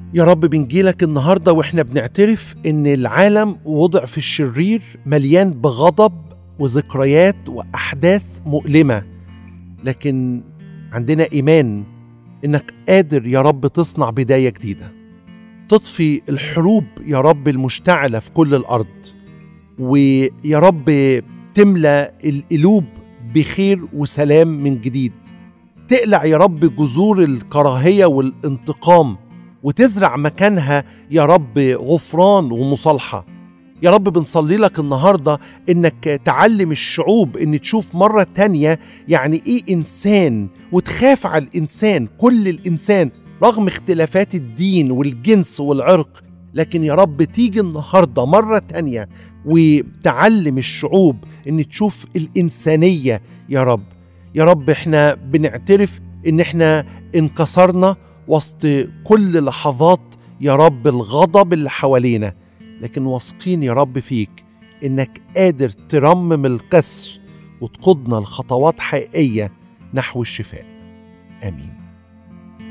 يا رب بنجيلك النهارده واحنا بنعترف ان العالم وضع في الشرير مليان بغضب وذكريات واحداث مؤلمه لكن عندنا ايمان انك قادر يا رب تصنع بدايه جديده تطفي الحروب يا رب المشتعله في كل الارض ويا رب تملى القلوب بخير وسلام من جديد تقلع يا رب جذور الكراهيه والانتقام وتزرع مكانها يا رب غفران ومصالحه يا رب بنصلي لك النهارده انك تعلم الشعوب ان تشوف مره تانية يعني ايه انسان وتخاف على الانسان كل الانسان رغم اختلافات الدين والجنس والعرق لكن يا رب تيجي النهارده مرة تانية وتعلم الشعوب ان تشوف الإنسانية يا رب يا رب احنا بنعترف ان احنا انكسرنا وسط كل لحظات يا رب الغضب اللي حوالينا لكن واثقين يا رب فيك انك قادر ترمم الكسر وتقودنا لخطوات حقيقية نحو الشفاء آمين